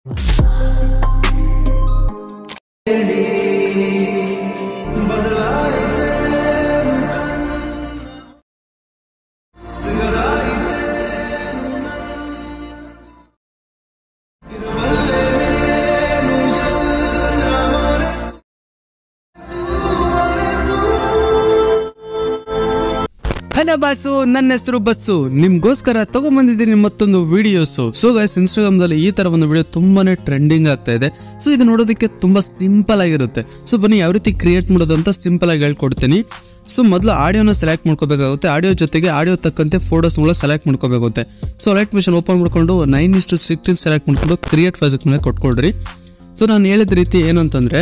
hello boss ನನ್ನ ಹೆಸರು bus ನಿಮ್ಗೋಸ್ಕರ ತಗೊಂಬಂದಿದ್ದೀನಿ ಮತ್ತೊಂದು ವಿಡಿಯೋಸು ಸೊ ಗೈಸ್ ಇನ್ಸ್ಟಾಗ್ರಾಮ್ದಲ್ಲಿ ಈ ತರ ಒಂದು ವಿಡಿಯೋ ತುಂಬಾನೇ ಟ್ರೆಂಡಿಂಗ್ ಆಗ್ತಾ ಇದೆ ಸೊ ಇದು ನೋಡೋದಕ್ಕೆ ತುಂಬಾ ಸಿಂಪಲ್ ಆಗಿರುತ್ತೆ ಸೊ ಬನ್ನಿ ಯಾವ ರೀತಿ ಕ್ರಿಯೇಟ್ ಮಾಡೋದು ಅಂತ ಸಿಂಪಲ್ ಆಗಿ ಹೇಳ್ಕೊಡ್ತೀನಿ ಸೊ ಮೊದಲು ಆಡಿಯೋನ ಸೆಲೆಕ್ಟ್ ಮಾಡ್ಕೋಬೇಕಾಗುತ್ತೆ ಆಡಿಯೋ ಜೊತೆಗೆ ಆಡಿಯೋ ತಕ್ಕಂತೆ ಫೋಟೋಸ್ಗಳ ಸೆಲೆಕ್ಟ್ ಮಾಡ್ಕೋಬೇಕಾಗುತ್ತೆ ಸೊ ಲೈಟ್ ಮಿಷನ್ ಓಪನ್ ಮಾಡ್ಕೊಂಡು ನೈನ್ ಇಷ್ಟು ಸಿಕ್ಸ್ಟೀನ್ ಸೆಲೆಕ್ಟ್ ಮಾಡ್ಕೊಂಡು ಕ್ರಿಯೇಟ್ ಪ್ರಾಜೆಕ್ಟ್ ಮೇಲೆ ಕೊಟ್ಕೊಳ್ರಿ ಸೊ ನಾನು ಹೇಳಿದ ರೀತಿ ಏನು ಅಂತಂದ್ರೆ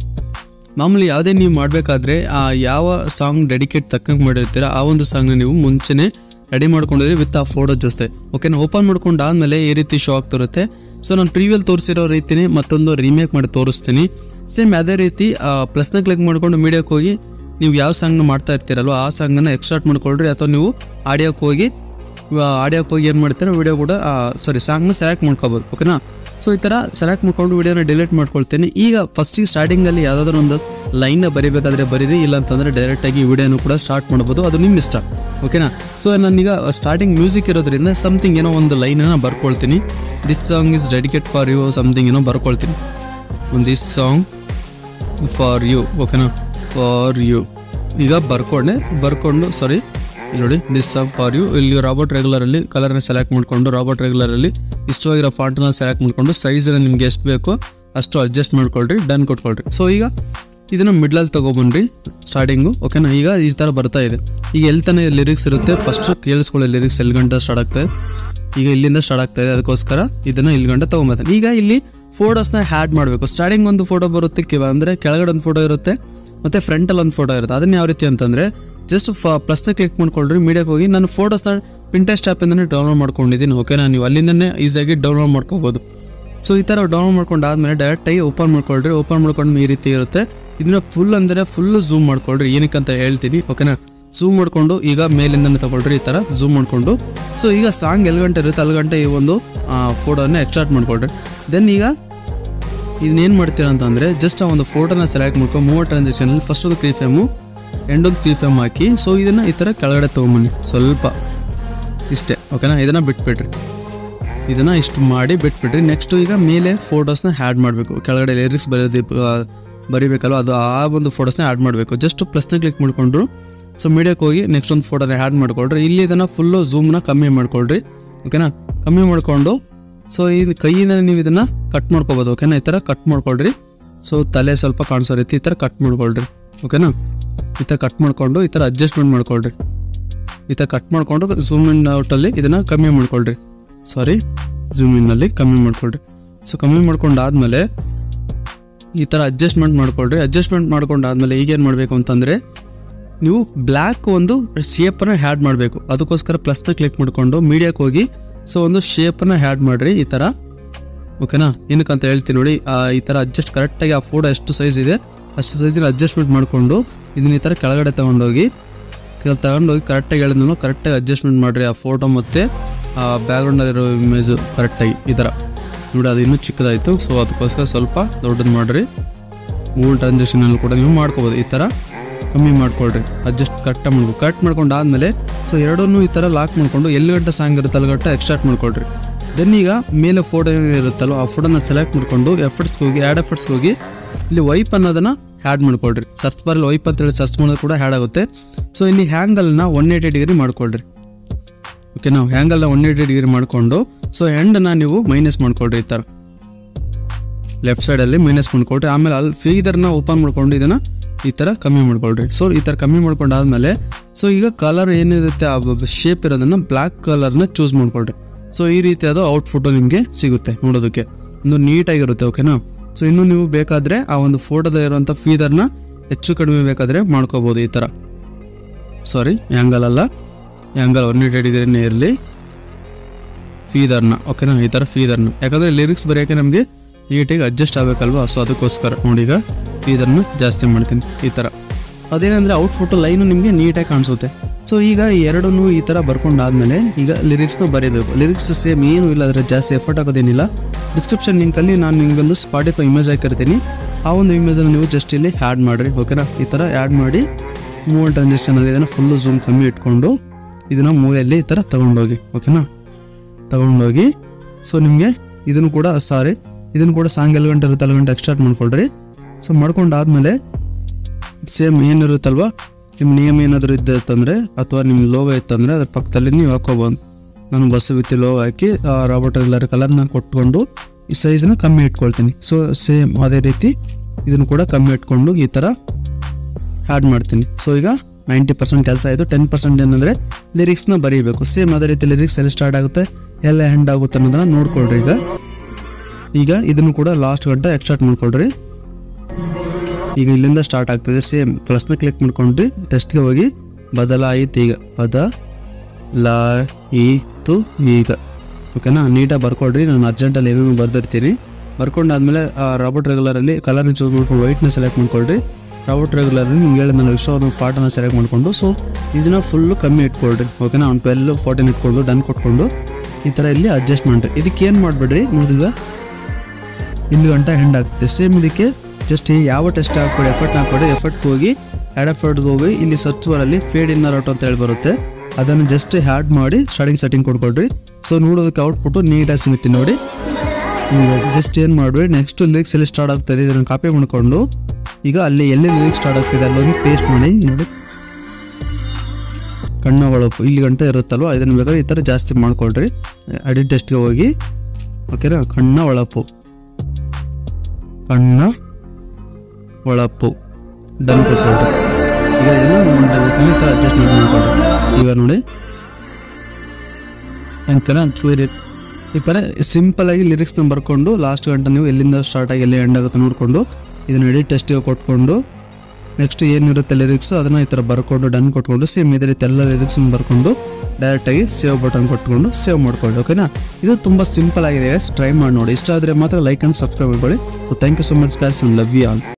ಮಾಮೂಲಿ ಯಾವುದೇ ನೀವು ಮಾಡಬೇಕಾದ್ರೆ ಆ ಯಾವ ಸಾಂಗ್ ಡೆಡಿಕೇಟ್ ತಕ್ಕಂಗೆ ಮಾಡಿರ್ತೀರ ಆ ಒಂದು ಸಾಂಗ್ನ ನೀವು ಮುಂಚೆನೆ ರೆಡಿ ಮಾಡ್ಕೊಂಡಿರಿ ವಿತ್ ಆ ಫೋಟೋ ಜೊತೆ ಓಕೆನಾ ಓಪನ್ ಮಾಡ್ಕೊಂಡು ಆದಮೇಲೆ ಈ ರೀತಿ ಶೋ ಆಗ್ತಿರುತ್ತೆ ಸೊ ನಾನು ಪ್ರೀವಿಯಲ್ ತೋರಿಸಿರೋ ರೀತಿನೇ ಮತ್ತೊಂದು ರೀಮೇಕ್ ಮಾಡಿ ತೋರಿಸ್ತೀನಿ ಸೇಮ್ ಅದೇ ರೀತಿ ಪ್ಲಸ್ನ ಕ್ಲಿಕ್ ಮಾಡ್ಕೊಂಡು ಮೀಡಿಯಾಕ್ಕೆ ಹೋಗಿ ನೀವು ಯಾವ ಸಾಂಗ್ನ ಮಾಡ್ತಾ ಇರ್ತೀರಲ್ವ ಆ ಸಾಂಗನ್ನು ಎಕ್ಸ್ಟ್ರಾಕ್ಟ್ ಮಾಡ್ಕೊಳ್ರಿ ಅಥವಾ ನೀವು ಆಡಿಯೋಕ್ಕೆ ಹೋಗಿ ಆಡಿಯೋಕ್ಕೆ ಹೋಗಿ ಏನು ಮಾಡ್ತೀರಾ ವಿಡಿಯೋ ಕೂಡ ಸಾರಿ ಸಾಂಗ್ನ ಸೆಲೆಕ್ಟ್ ಮಾಡ್ಕೋಬೋದು ಓಕೆನಾ ಸೊ ಈ ಥರ ಸೆಲೆಕ್ಟ್ ಮಾಡ್ಕೊಂಡು ವಿಡಿಯೋನ ಡಿಲೀಟ್ ಮಾಡ್ಕೊಳ್ತೀನಿ ಈಗ ಫಸ್ಟಿಗೆ ಸ್ಟಾರ್ಟಿಂಗಲ್ಲಿ ಯಾವುದಾದ್ರೂ ಒಂದು ಲೈನ್ನ ಬರಿಬೇಕಾದ್ರೆ ಬರೀರಿ ಇಲ್ಲ ಅಂತಂದರೆ ಡೈರೆಕ್ಟಾಗಿ ವಿಡಿಯೋನು ಕೂಡ ಸ್ಟಾರ್ಟ್ ಮಾಡ್ಬೋದು ಅದು ನಿಮ್ಮ ಇಷ್ಟ ಓಕೆನಾ ಸೊ ನಾನೀಗ ಸ್ಟಾರ್ಟಿಂಗ್ ಮ್ಯೂಸಿಕ್ ಇರೋದ್ರಿಂದ ಸಮಥಿಂಗ್ ಏನೋ ಒಂದು ಲೈನನ್ನು ಬರ್ಕೊಳ್ತೀನಿ this song is dedicate for you something ಏನೋ ಬರ್ಕೊಳ್ತೀನಿ ಒಂದು ದಿಸ್ ಸಾಂಗ್ ಫಾರ್ ಯು ಓಕೆನಾ ಫಾರ್ ಯು ಈಗ ಬರ್ಕೊಂಡೆ ಬರ್ಕೊಂಡು ಸಾರಿ ಇಲ್ಲಿ ನೋಡಿ ದಿಸ್ ಸಾಂಗ್ ಫಾರ್ ಯು ಇಲ್ಲಿ ರಾಬರ್ಟ್ ರೆಗ್ಯುಲರಲ್ಲಿ ಕಲರ್ನ ಸೆಲೆಕ್ಟ್ ಮಾಡಿಕೊಂಡು ರಾಬರ್ಟ್ ರೆಗ್ಯುಲರಲ್ಲಿ ಇಷ್ಟವಾಗಿರೋ ಫಾಂಟ್ನ ಸೆಲೆಕ್ಟ್ ಮಾಡಿಕೊಂಡು ಸೈಜನ್ನ ನಿಮ್ಗೆ ಎಷ್ಟು ಬೇಕೋ ಅಷ್ಟು ಅಡ್ಜಸ್ಟ್ ಮಾಡ್ಕೊಳ್ರಿ ಡನ್ ಕೊಟ್ಕೊಳ್ರಿ ಸೊ ಈಗ ಇದನ್ನು ಮಿಡ್ಲಲ್ಲಿ ತೊಗೊಬನ್ರಿ ಸ್ಟಾರ್ಟಿಂಗು ಓಕೆನಾ ಈಗ ಈ ಥರ ಬರ್ತಾ ಇದೆ ಈಗ ಎಲ್ಲಿ ತಾನೇ ಲಿರಿಕ್ಸ್ ಇರುತ್ತೆ ಫಸ್ಟ್ ಕೇಳಿಸ್ಕೊಳ್ಳಿ ಲಿರಿಕ್ಸ್ ಎಲ್ಲಿ ಗಂಟೆ ಸ್ಟಾರ್ಟ್ ಆಗ್ತದೆ ಈಗ ಇಲ್ಲಿಂದ ಸ್ಟಾರ್ಟ್ ಆಗ್ತಾ ಇದೆ ಅದಕ್ಕೋಸ್ಕರ ಇದನ್ನ ಇಲ್ಲಿ ಗಂಟೆ ತೊಗೊಂಬರ್ತಾನೆ ಈಗ ಇಲ್ಲಿ ಫೋಟೋಸ್ನ ಹ್ಯಾಡ್ ಮಾಡಬೇಕು ಸ್ಟಾರ್ಟಿಂಗ್ ಒಂದು ಫೋಟೋ ಬರುತ್ತೆ ಕಿವ ಅಂದರೆ ಕೆಳಗಡೆ ಒಂದು ಫೋಟೋ ಇರುತ್ತೆ ಮತ್ತು ಫ್ರಂಟಲ್ಲಿ ಒಂದು ಫೋಟೋ ಇರುತ್ತೆ ಅದನ್ನ ಯಾವ ರೀತಿ ಅಂತಂದರೆ ಜಸ್ಟ್ ಫ ಪ್ಲಸ್ನ ಕ್ಲಿಕ್ ಮಾಡ್ಕೊಳ್ರಿ ಮೀಡಿಯಾಕ್ಕೆ ಹೋಗಿ ನಾನು ಫೋಟೋಸ್ನ ಪಿಂಟೆಸ್ಟ್ ಆ್ಯಪಿಂದನೇ ಡೌನ್ಲೋಡ್ ಮಾಡ್ಕೊಂಡಿದ್ದೀನಿ ಓಕೆನಾ ನೀವು ಅಲ್ಲಿಂದನೇ ಈಸಿಯಾಗಿ ಡೌನ್ಲೋಡ್ ಮಾಡ್ಕೋಬೋದು ಸೊ ಈ ಥರ ಡೌನ್ಲೋಡ್ ಮಾಡ್ಕೊಂಡು ಆದಮೇಲೆ ಡೈರೆಕ್ಟಾಗಿ ಓಪನ್ ಮಾಡ್ಕೊಳ್ರಿ ಓಪನ್ ಮಾಡ್ಕೊಂಡು ಈ ರೀತಿ ಇರುತ್ತೆ ಇದನ್ನ ಫುಲ್ ಅಂದರೆ ಫುಲ್ ಝೂಮ್ ಮಾಡ್ಕೊಳ್ರಿ ಏನಕ್ಕೆ ಅಂತ ಹೇಳ್ತೀನಿ ಓಕೆನಾ ಝೂಮ್ ಮಾಡ್ಕೊಂಡು ಈಗ ಮೇಲಿಂದನೇ ತಗೊಳ್ರಿ ಈ ಥರ ಝೂಮ್ ಮಾಡ್ಕೊಂಡು ಸೊ ಈಗ ಸಾಂಗ್ ಎಲ್ಲಿ ಗಂಟೆ ಇರುತ್ತೆ ಅಲ್ಲಿ ಗಂಟೆ ಈ ಒಂದು ಫೋಟೋನ ಎಕ್ಸ್ಟ್ರಾಕ್ಟ್ ಮಾಡ್ಕೊಳ್ರಿ ದೆನ್ ಈಗ ಇದನ್ನೇನು ಮಾಡ್ತೀರಾ ಅಂತಂದರೆ ಜಸ್ಟ್ ಆ ಒಂದು ಫೋಟೋನ ಸೆಲೆಕ್ಟ್ ಮಾಡ್ಕೊಂಡು ಮೂವರ್ ಟ್ರಾನ್ಸಾಕ್ಷನಲ್ಲಿ ಫಸ್ಟ್ ಒಂದು ಕ್ರೀ ಫ್ರೇಮು ಎಂಡ್ ಒಂದು ಕ್ರೀ ಫ್ರೇಮ್ ಹಾಕಿ ಸೊ ಇದನ್ನು ಈ ಥರ ಕೆಳಗಡೆ ತೊಗೊಂಬನ್ನಿ ಸ್ವಲ್ಪ ಇಷ್ಟೇ ಓಕೆನಾ ಇದನ್ನು ಬಿಟ್ಬಿಡ್ರಿ ಇದನ್ನು ಇಷ್ಟು ಮಾಡಿ ಬಿಟ್ಬಿಟ್ರಿ ನೆಕ್ಸ್ಟ್ ಈಗ ಮೇಲೆ ಫೋಟೋಸ್ನ ಆ್ಯಡ್ ಮಾಡಬೇಕು ಕೆಳಗಡೆ ಲಿರಿಕ್ಸ್ ಬರೆಯೋದು ಆ, ಬರಿಬೇಕಲ್ವ ಅದು ಆ ಒಂದು ಫೋಟೋಸ್ನ ಆ್ಯಡ್ ಮಾಡಬೇಕು ಜಸ್ಟ್ ಪ್ಲಸ್ನ ಕ್ಲಿಕ್ ಮಾಡಿಕೊಂಡ್ರು ಸೊ ಮೀಡಿಯಾಕ್ಕೆ ಹೋಗಿ ನೆಕ್ಸ್ಟ್ ಒಂದು ಫೋಟೋನ ಆ್ಯಡ್ ಮಾಡ್ಕೊಳ್ರಿ ಇಲ್ಲಿ ಇದನ್ನು ಫುಲ್ಲು ಝೂಮ್ನ ಕಮ್ಮಿ ಮಾಡ್ಕೊಳ್ರಿ ಓಕೆನಾ ಕಮ್ಮಿ ಮಾಡಿಕೊಂಡು ಸೊ ಈ ಕೈಯಿಂದ ನೀವು ಇದನ್ನು ಕಟ್ ಮಾಡ್ಕೋಬೋದು ಓಕೆನಾ ಈ ಥರ ಕಟ್ ಮಾಡ್ಕೊಳ್ರಿ ಸೊ ತಲೆ ಸ್ವಲ್ಪ ಕಾಣಿಸೋ ರೀತಿ ಈ ಥರ ಕಟ್ ಮಾಡ್ಕೊಳ್ರಿ ಓಕೆನಾ ಈ ಥರ ಕಟ್ ಮಾಡಿಕೊಂಡು ಈ ಥರ ಅಡ್ಜಸ್ಟ್ಮೆಂಟ್ ಮಾಡ್ಕೊಳ್ರಿ ಈ ಥರ ಕಟ್ ಮಾಡಿಕೊಂಡು ಝೂಮ್ ಇನ್ ಔಟಲ್ಲಿ ಇದನ್ನು ಕಮ್ಮಿ ಮಾಡ್ಕೊಳ್ರಿ ಸಾರಿ ಝೂಮ್ ಇನ್ನಲ್ಲಿ ಕಮ್ಮಿ ಮಾಡ್ಕೊಳ್ರಿ ಸೊ ಕಮ್ಮಿ ಮಾಡ್ಕೊಂಡು ಆದಮೇಲೆ ಈ ಥರ ಅಡ್ಜಸ್ಟ್ಮೆಂಟ್ ಮಾಡ್ಕೊಳ್ರಿ ಅಡ್ಜಸ್ಟ್ಮೆಂಟ್ ಮಾಡ್ಕೊಂಡು ಆದಮೇಲೆ ಈಗೇನು ಮಾಡಬೇಕು ಅಂತಂದರೆ ನೀವು ಬ್ಲ್ಯಾಕ್ ಒಂದು ಶೇಪನ್ನು ಹ್ಯಾಡ್ ಮಾಡಬೇಕು ಅದಕ್ಕೋಸ್ಕರ ಪ್ಲಸ್ನ ಕ್ಲಿಕ್ ಮಾಡಿಕೊಂಡು ಮೀಡಿಯಾಕ್ಕೆ ಹೋಗಿ ಸೊ ಒಂದು ಶೇಪನ್ನು ಹ್ಯಾಡ್ ಮಾಡಿರಿ ಈ ಥರ ಓಕೆನಾ ಏನಕ್ಕಂತ ಹೇಳ್ತೀನಿ ನೋಡಿ ಆ, ಈ ಥರ ಅಡ್ಜಸ್ಟ್ ಕರೆಕ್ಟಾಗಿ ಆ ಫೋಟೋ ಎಷ್ಟು ಸೈಜ್ ಇದೆ ಅಷ್ಟು ಸೈಜಿನ ಅಡ್ಜಸ್ಟ್ಮೆಂಟ್ ಮಾಡಿಕೊಂಡು ಇದನ್ನ ಈ ಥರ ಕೆಳಗಡೆ ತೊಗೊಂಡೋಗಿ ಕೆಲ ತಗೊಂಡೋಗಿ ಕರೆಕ್ಟಾಗಿ ಹೇಳಿದ್ನು ಕರೆಕ್ಟಾಗಿ ಅಡ್ಜಸ್ಟ್ಮೆಂಟ್ ಮಾಡಿರಿ ಆ ಫೋಟೋ ಮತ್ತು ಆ ಬ್ಯಾಕ್ಗ್ರೌಂಡಲ್ಲಿರೋ ಇಮೇಜು ಕರೆಕ್ಟಾಗಿ ಈ ಥರ ನೋಡಿ ಅದು ಇನ್ನೂ ಚಿಕ್ಕದಾಯಿತು ಸೊ ಅದಕ್ಕೋಸ್ಕರ ಸ್ವಲ್ಪ ದೊಡ್ಡದು ಮಾಡಿರಿ ಮೂಲ್ ಟ್ರಾನ್ಸಾಕ್ಷನಲ್ಲಿ ಕೂಡ ನೀವು ಮಾಡ್ಕೋಬೋದು ಈ ಥರ ಕಮ್ಮಿ ಮಾಡ್ಕೊಳ್ರಿ ಅಡ್ಜಸ್ಟ್ ಕರೆಕ್ಟಾಗಿ ಮಾಡ್ಬೇಕು ಕಟ್ ಮಾಡ್ಕೊಂಡು ಆದಮೇಲೆ ಸೊ ಎರಡನ್ನೂ ಈ ಥರ ಲಾಕ್ ಮಾಡಿಕೊಂಡು ಎಲ್ಲಿ ಗಂಟೆ ಸಾಂಗ್ ಇರುತ್ತೆ ಅಲ್ಲಿ ಗಂಟೆ ಎಕ್ಸ್ಟ್ರಾಕ್ಟ್ ಮಾಡ್ಕೊಳ್ರಿ ದೆನ್ ಈಗ ಮೇಲೆ ಫೋಟೋ ಇರುತ್ತಲ್ವ ಆ ಫೋಟೋನ ಸೆಲೆಕ್ಟ್ ಮಾಡಿಕೊಂಡು ಎಫರ್ಟ್ಸ್ಗೆ ಹೋಗಿ ಆ್ಯಡ್ ಎಫರ್ಟ್ಸ್ಗೆ ಹೋಗಿ ಇಲ್ಲಿ ವೈಪ್ ಅನ್ನೋದನ್ನ ಹ್ಯಾಡ್ ಮಾಡ್ಕೊಳ್ರಿ ಸರ್ಚ್ ಬಾರಲ್ಲಿ ವೈಪ್ ಅಂತೇಳಿ ಸರ್ಚ್ ಮಾಡೋದು ಕೂಡ ಹ್ಯಾಡ್ ಆಗುತ್ತೆ ಸೊ ಇಲ್ಲಿ ಹ್ಯಾಂಗಲ್ನ ಒನ್ ಏಯ್ಟಿ ಡಿಗ್ರಿ ಮಾಡ್ಕೊಳ್ರಿ ಓಕೆ ನಾವು ಹ್ಯಾಂಗಲ್ನ ಒನ್ ಏಯ್ಟಿ ಡಿಗ್ರಿ ಮಾಡಿಕೊಂಡು ಸೊ ಎಂಡನ್ನ ನೀವು ಮೈನಸ್ ಮಾಡ್ಕೊಳ್ರಿ ಈ ಥರ ಲೆಫ್ಟ್ ಸೈಡಲ್ಲಿ ಮೈನಸ್ ಮಾಡ್ಕೊಳ್ರಿ ಆಮೇಲೆ ಅಲ್ಲಿ ಫೀದರ್ನ ಓಪನ್ ಮಾಡ್ಕೊಂಡು ಇದನ್ನು ಈ ಥರ ಕಮ್ಮಿ ಮಾಡ್ಕೊಳ್ರಿ ಸೊ ಈ ಥರ ಕಮ್ಮಿ ಮಾಡ್ಕೊಂಡಾದ್ಮೇಲೆ ಸೊ ಈಗ ಕಲರ್ ಏನಿರುತ್ತೆ ಆ ಶೇಪ್ ಇರೋದನ್ನ ಬ್ಲ್ಯಾಕ್ ಕಲರ್ನ ಚೂಸ್ ಮಾಡ್ಕೊಳ್ರಿ ಸೊ ಈ ರೀತಿಯಾದ ಔಟ್ಪುಟ್ಟು ನಿಮಗೆ ಸಿಗುತ್ತೆ ನೋಡೋದಕ್ಕೆ ಒಂದು ನೀಟಾಗಿರುತ್ತೆ ಓಕೆನಾ ಸೊ ಇನ್ನು ನೀವು ಬೇಕಾದರೆ ಆ ಒಂದು ಫೋಟೋದ ಇರುವಂಥ ಫೀದರ್ನ ಹೆಚ್ಚು ಕಡಿಮೆ ಬೇಕಾದರೆ ಮಾಡ್ಕೋಬೋದು ಈ ಥರ ಸಾರಿ ಆ್ಯಂಗಲ್ ಅಲ್ಲ ಆ್ಯಂಗಲ್ ಒನ್ ಏಯ್ಟಿ ಡಿಗ್ರಿನೇ ಇರಲಿ ಫೀದರ್ನ ಓಕೆನಾ ಈ ಥರ ಫೀದರ್ನ ಯಾಕಂದರೆ ಲಿರಿಕ್ಸ್ ಬರೆಯೋಕ್ಕೆ ನಮಗೆ ನೀಟಾಗಿ ಅಡ್ಜಸ್ಟ್ ಆಗಬೇಕಲ್ವಾ ಸೊ ಅದಕ್ಕೋಸ್ಕರ ನೋಡಿ ಈಗ ಫೀದರ್ನ ಜಾಸ್ತಿ ಮಾಡ್ತೀನಿ ಈ ಥರ ಅದೇನಂದರೆ ಔಟ್ಪುಟ್ ಲೈನು ನಿಮಗೆ ನೀಟಾಗಿ ಕಾಣಿಸುತ್ತೆ ಸೊ ಈಗ ಎರಡನ್ನೂ ಈ ಥರ ಬರ್ಕೊಂಡಾದ್ಮೇಲೆ ಈಗ ಲಿರಿಕ್ಸ್ನ ಬರೀಬೇಕು ಲಿರಿಕ್ಸ್ ಸೇಮ್ ಏನು ಇಲ್ಲ ಅದರ ಜಾಸ್ತಿ ಎಫರ್ಟ್ ಆಗೋದೇನಿಲ್ಲ ಡಿಸ್ಕ್ರಿಪ್ಷನ್ ಲಿಂಕಲ್ಲಿ ನಾನು ನಿಮಗೊಂದು ಸ್ಪಾಟಿಫೈ ಇಮೇಜ್ ಹಾಕಿರ್ತೀನಿ ಆ ಒಂದು ಇಮೇಜನ್ನು ನೀವು ಜಸ್ಟ್ ಇಲ್ಲಿ ಆ್ಯಡ್ ಮಾಡಿರಿ ಓಕೆನಾ ಈ ಥರ ಆ್ಯಡ್ ಮಾಡಿ ಮೂವ್ ಟ್ರಾನ್ಸಾಕ್ಷನ್ ಅಲ್ಲಿ ಇದನ್ನು ಫುಲ್ಲು ಝೂಮ್ ಕಮ್ಮಿ ಇಟ್ಕೊಂಡು ಇದನ್ನು ಮೂಲೆಯಲ್ಲಿ ಈ ಥರ ತೊಗೊಂಡೋಗಿ ಓಕೆನಾ ತೊಗೊಂಡೋಗಿ ಸೊ ನಿಮಗೆ ಇದನ್ನು ಕೂಡ ಸಾರಿ ಇದನ್ನು ಕೂಡ ಸಾಂಗ್ ಎಲ್ಲಿ ಗಂಟೆ ಇರುತ್ತೆ ಅಲ್ಲಿ ಗಂಟೆ ಎಕ್ಸ್ಟ್ರಾಕ್ಟ್ ಮಾಡ್ಕೊಳ್ರಿ ಸೊ ಮಾಡ್ಕೊಂಡಾದ್ಮೇಲೆ ಸೇಮ್ ಏನಿರುತ್ತಲ್ವ ನಿಮ್ಮ ನೇಮ್ ಏನಾದರೂ ಇದ್ದಿತ್ತಂದರೆ ಅಥವಾ ನಿಮ್ಮ ಲೋಗೋ ಇತ್ತಂದರೆ ಅದ್ರ ಪಕ್ಕದಲ್ಲಿ ನೀವು ಹಾಕೋಬೋದು ನಾನು ಬಸ್ ವಿತ್ ಲೋಗೋ ಹಾಕಿ ರಾಬರ್ಟ್ ಎಲ್ಲರ ಕಲರ್ನ ಕೊಟ್ಕೊಂಡು ಈ ಸೈಜ್ನ ಕಮ್ಮಿ ಇಟ್ಕೊಳ್ತೀನಿ ಸೊ ಸೇಮ್ ಅದೇ ರೀತಿ ಇದನ್ನು ಕೂಡ ಕಮ್ಮಿ ಇಟ್ಕೊಂಡು ಈ ಥರ ಆ್ಯಡ್ ಮಾಡ್ತೀನಿ ಸೊ ಈಗ ನೈಂಟಿ ಪರ್ಸೆಂಟ್ ಕೆಲಸ ಆಯಿತು ಟೆನ್ ಪರ್ಸೆಂಟ್ ಏನಂದರೆ ಲಿರಿಕ್ಸ್ನ ಬರೀಬೇಕು ಸೇಮ್ ಅದೇ ರೀತಿ ಲಿರಿಕ್ಸ್ ಎಲ್ಲಿ ಸ್ಟಾರ್ಟ್ ಆಗುತ್ತೆ ಎಲ್ಲ ಎಂಡ್ ಆಗುತ್ತೆ ಅನ್ನೋದನ್ನ ನೋಡ್ಕೊಳ್ರಿ ಈಗ ಈಗ ಇದನ್ನು ಕೂಡ ಲಾಸ್ಟ್ ಗಂಟೆ ಎಕ್ಸ್ಟ್ರಾಕ್ಟ್ ಮಾಡ್ಕೊಳ್ರಿ ಈಗ ಇಲ್ಲಿಂದ ಸ್ಟಾರ್ಟ್ ಆಗ್ತದೆ ಸೇಮ್ ಪ್ಲಸ್ನ ಕ್ಲಿಕ್ ಮಾಡ್ಕೊಂಡ್ರಿ ಟೆಸ್ಟ್ಗೆ ಹೋಗಿ ಬದಲಾಯಿತು ಈಗ ಬದಲಾಯಿತು ಈಗ ಓಕೆನಾ ನೀಟಾಗಿ ಬರ್ಕೊಡ್ರಿ ನಾನು ಅರ್ಜೆಂಟಲ್ಲಿ ಏನೇನು ಬರ್ದಿರ್ತೀನಿ ಬರ್ಕೊಂಡಾದ್ಮೇಲೆ ಆ ರಾಬರ್ಟ್ ರೆಗ್ಯುಲರಲ್ಲಿ ಕಲರ್ನ ಚೂಸ್ ಮಾಡ್ಕೊಂಡು ವೈಟ್ನ ಸೆಲೆಕ್ಟ್ ಮಾಡ್ಕೊಳ್ರಿ ರಾಬರ್ಟ್ ರೆಗ್ಯುಲರ್ ನಿಮ್ಗೆ ಹೇಳಿದ ನಾನು ವಿಶ್ವ ಒಂದು ಫಾಟೋನ ಸೆಲೆಕ್ಟ್ ಮಾಡಿಕೊಂಡು ಸೊ ಇದನ್ನ ಫುಲ್ಲು ಕಮ್ಮಿ ಇಟ್ಕೊಳ್ರಿ ಓಕೆನಾ ಒಂದು ಟ್ವೆಲ್ ಫೋರ್ಟೀನ್ ಇಟ್ಕೊಂಡು ಡನ್ ಕೊಟ್ಕೊಂಡು ಈ ಥರ ಇಲ್ಲಿ ಅಡ್ಜಸ್ಟ್ ಮಾಡಿರಿ ಇದಕ್ಕೆ ಏನು ಮಾಡಿಬಿಡ್ರಿ ನೋಡಿದ ಇಲ್ಲಿ ಗಂಟೆ ಹೆಂಡ್ ಆಗ್ತದೆ ಸೇಮ್ ಇದಕ್ಕೆ ಜಸ್ಟ್ ಯಾವ ಟೆಸ್ಟ್ ಹಾಕ್ಕೊಡಿ ಎಫರ್ಟ್ ಹಾಕ್ಕೊಡಿ ಎಫರ್ಟ್ಗೆ ಹೋಗಿ ಆ್ಯಡ್ ಎಫರ್ಟ್ಗೆ ಹೋಗಿ ಇಲ್ಲಿ ಸರ್ಚ್ ಬರಲ್ಲಿ ಫೇಡ್ ಇನ್ನರ್ ಔಟ್ ಅಂತ ಹೇಳಿ ಬರುತ್ತೆ ಅದನ್ನು ಜಸ್ಟ್ ಹ್ಯಾಡ್ ಮಾಡಿ ಸ್ಟಾರ್ಟಿಂಗ್ ಸೆಟ್ಟಿಂಗ್ ಕೊಡ್ಕೊಳ್ರಿ ಸೊ ನೋಡೋದಕ್ಕೆ ಔಟ್ಪುಟ್ಟು ನೀಟಾಗಿ ಸಿಗುತ್ತೆ ನೋಡಿ ಜಸ್ಟ್ ಏನು ಮಾಡ್ರಿ ನೆಕ್ಸ್ಟ್ ಲಿರಿಕ್ಸ್ ಎಲ್ಲಿ ಸ್ಟಾರ್ಟ್ ಆಗ್ತದೆ ಇದನ್ನು ಕಾಪಿ ಮಾಡ್ಕೊಂಡು ಈಗ ಅಲ್ಲಿ ಎಲ್ಲಿ ಲಿರಿಕ್ಸ್ ಸ್ಟಾರ್ಟ್ ಆಗ್ತಿದೆ ಅಲ್ಲೋಗಿ ಪೇಸ್ಟ್ ಮಾಡಿ ನೋಡಿ ಕಣ್ಣ ಒಳಪು ಇಲ್ಲಿ ಗಂಟೆ ಇರುತ್ತಲ್ವ ಇದನ್ನು ಬೇಕಾದ್ರೆ ಈ ಥರ ಜಾಸ್ತಿ ಮಾಡ್ಕೊಳ್ರಿ ಅಡಿಟ್ ಟೆಸ್ಟ್ಗೆ ಹೋಗಿ ಓಕೆನಾ ಕಣ್ಣ ಒಳಪು ಕಣ್ಣ ಒಳಪು ಡನ್ ಕೊಟ್ಕೊಳ್ರಿ ಈಗ ಇದನ್ನು ನೀಟಾಗಿ ಅಡ್ಜಸ್ಟ್ಮೆಂಟ್ ಮಾಡ್ಕೊಳ್ರಿ ಈಗ ನೋಡಿ ಎಂಕರ ಈ ಥರ ಸಿಂಪಲ್ ಆಗಿ ಲಿರಿಕ್ಸ್ನ ಬರ್ಕೊಂಡು ಲಾಸ್ಟ್ ಗಂಟೆ ನೀವು ಎಲ್ಲಿಂದ ಸ್ಟಾರ್ಟ್ ಆಗಿ ಎಲ್ಲಿ ಎಂಡ್ ಆಗುತ್ತೆ ನೋಡಿಕೊಂಡು ಇದನ್ನ ಎಡಿಟ್ ಟೆಸ್ಟಿಗೆ ಕೊಟ್ಕೊಂಡು ನೆಕ್ಸ್ಟ್ ಏನಿರುತ್ತೆ ಲಿರಿಕ್ಸು ಅದನ್ನು ಈ ಥರ ಬರ್ಕೊಂಡು ಡನ್ ಕೊಟ್ಕೊಂಡು ಸೇಮ್ ಇದೇ ರೀತಿ ಎಲ್ಲ ಲಿರಿಕ್ಸ್ ಬರ್ಕೊಂಡು ಡೈರೆಕ್ಟಾಗಿ ಸೇವ್ ಬಟನ್ ಕೊಟ್ಕೊಂಡು ಸೇವ್ ಮಾಡ್ಕೊಳ್ಳಿ ಓಕೆನಾ ಇದು ತುಂಬ ಸಿಂಪಲ್ ಆಗಿದೆ ಟ್ರೈ ಮಾಡಿ ನೋಡಿ ಇಷ್ಟ ಆದರೆ ಮಾತ್ರ ಲೈಕ್ ಆ್ಯಂಡ್ ಸಬ್ಸ್ಕ್ರೈಬ್ ಮಾಡ್ಕೊಳ್ಳಿ so thank you so much guys and love you all